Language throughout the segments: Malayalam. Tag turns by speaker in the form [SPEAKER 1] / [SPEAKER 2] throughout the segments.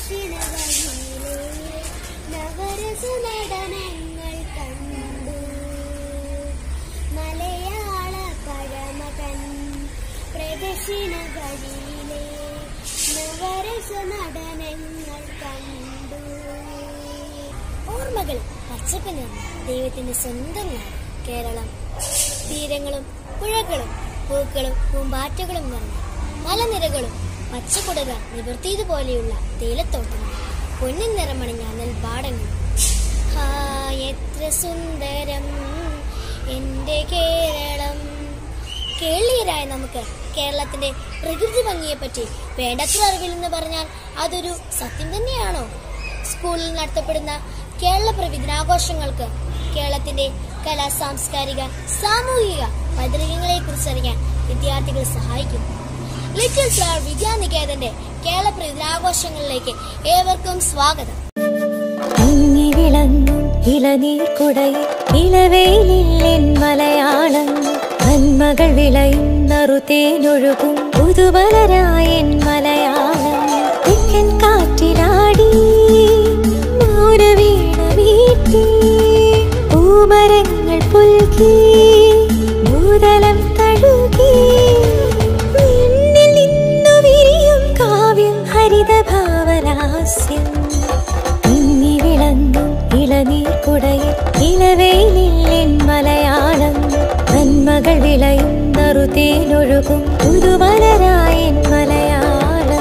[SPEAKER 1] ദക്ഷിണ വഴിയിലെ നവരസ നടനങ്ങൾ കണ്ടു മലയാള പഴമകൻ പ്രദക്ഷിണ വഴിയിലെ നവരസ നടനങ്ങൾ കണ്ടു ഓർമ്മകൾ പച്ചപ്പ് നിറഞ്ഞ ദൈവത്തിന്റെ സ്വന്തം നാട് കേരളം തീരങ്ങളും പുഴകളും പൂക്കളും പൂമ്പാറ്റകളും നിറഞ്ഞ മലനിരകളും പച്ചക്കുടക നിവർത്തിയതുപോലെയുള്ള തേയിലത്തോട്ടങ്ങളും പൊന്നിൻ നിറമണിഞ്ഞ നെൽപ്പാടങ്ങളും ഹാ എത്ര സുന്ദരം എന്റെ കേരളം കേരളീയരായ നമുക്ക് കേരളത്തിന്റെ പ്രകൃതി ഭംഗിയെപ്പറ്റി വേണ്ടത്ര അറിവില്ലെന്ന് പറഞ്ഞാൽ അതൊരു സത്യം തന്നെയാണോ സ്കൂളിൽ നടത്തപ്പെടുന്ന കേരള പ്രവിദിനാഘോഷങ്ങൾക്ക് കേരളത്തിന്റെ കലാ സാംസ്കാരിക സാമൂഹിക പൈതൃകങ്ങളെ കുറിച്ചറിയാൻ വിദ്യാർത്ഥികളെ സഹായിക്കുന്നു ലിറ്റിൽ ഫ്ലവർ വിദ്യാനികേതന്റെ കേരള പ്രവിദിനാഘോഷങ്ങളിലേക്ക് ഏവർക്കും സ്വാഗതം
[SPEAKER 2] തിങ്ങി വിളങ്ങും ഇളനീർക്കുടയിൽ ഇളവേലില്ലെൻ മലയാളം നന്മകൾ വിളയും നറുതേനൊഴുകും പുതുമലരായൻ മലയാളം തെക്കൻ കാറ്റിലാടി മൗനവീണ വീട്ടി പൂമരങ്ങൾ പുൽകി ഭൂതലം തഴുകി നിന്നിൽ നിന്നു വിരിയും കാവ്യം ഹരിതഭാവലാസ്യം തിങ്ങി വിളങ്ങും ഇളനീർക്കുടയിൽ ഇളവേലില്ലെൻ മലയാളം നന്മകൾ വിളയും നറുതേനൊഴുകും പുതുമലരായൻ മലയാളം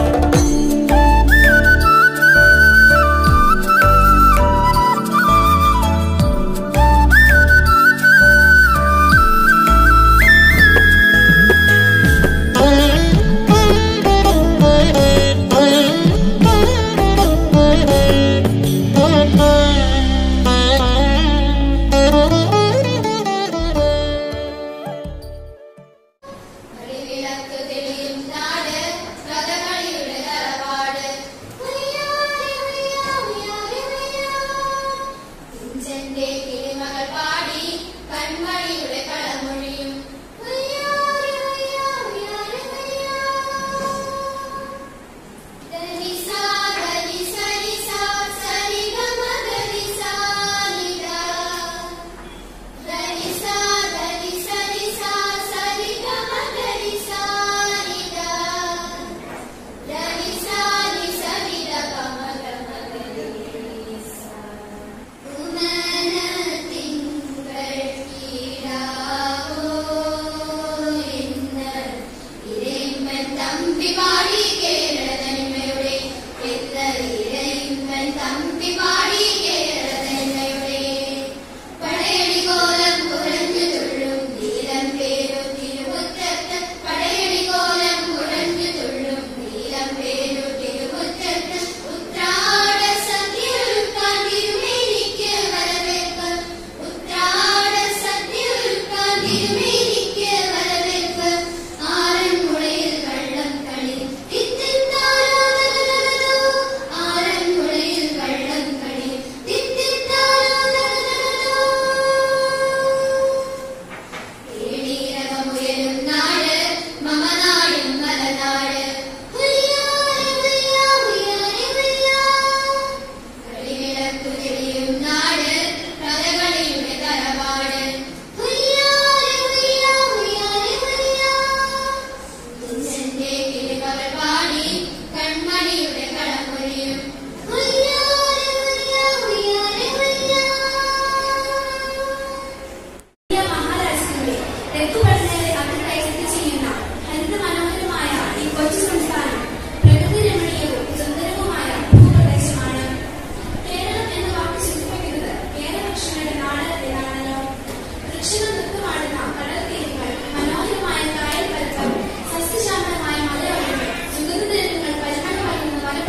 [SPEAKER 3] മനോഹരമായ കായൽ പരത്തം സസ്യശാന്തമായ മലയോരങ്ങൾ സുഗന്ധദ്രവ്യങ്ങൾ പരിമളം പകരുന്ന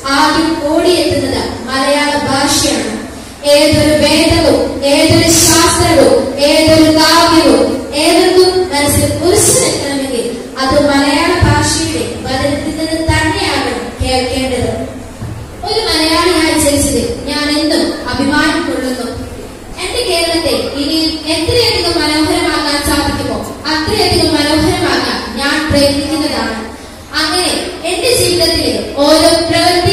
[SPEAKER 3] ആദ്യം ഓടിയെത്തുന്നത് മലയാള ഭാഷയാണ് ഏതൊരു വേദവും ഏതൊരു ശാസ്ത്രവും ഏതൊരു കാവ്യവും ഏതൊന്നും മനസ്സിൽ ഉറച്ചു നിൽക്കണമെങ്കിൽ അത് മലയാള ഭാഷയുടെ വചനത്തിൽ നിന്ന് തന്നെയാകണം കേൾക്കേണ്ടത് ഒരു മലയാളിയായി ജനിച്ചതിൽ ഞാൻ എന്നും അഭിമാനം കൊള്ളുന്നു എന്റെ കേരളത്തെ ഇനി എത്രയധികം മനോഹരമാക്കാൻ സാധിക്കുമോ അത്രയധികം മനോഹരമാക്കാൻ ഞാൻ പ്രയത്നിക്കുന്നതാണ് അങ്ങനെ എന്റെ ജീവിതത്തിലെ ഓരോ പ്രവൃത്തി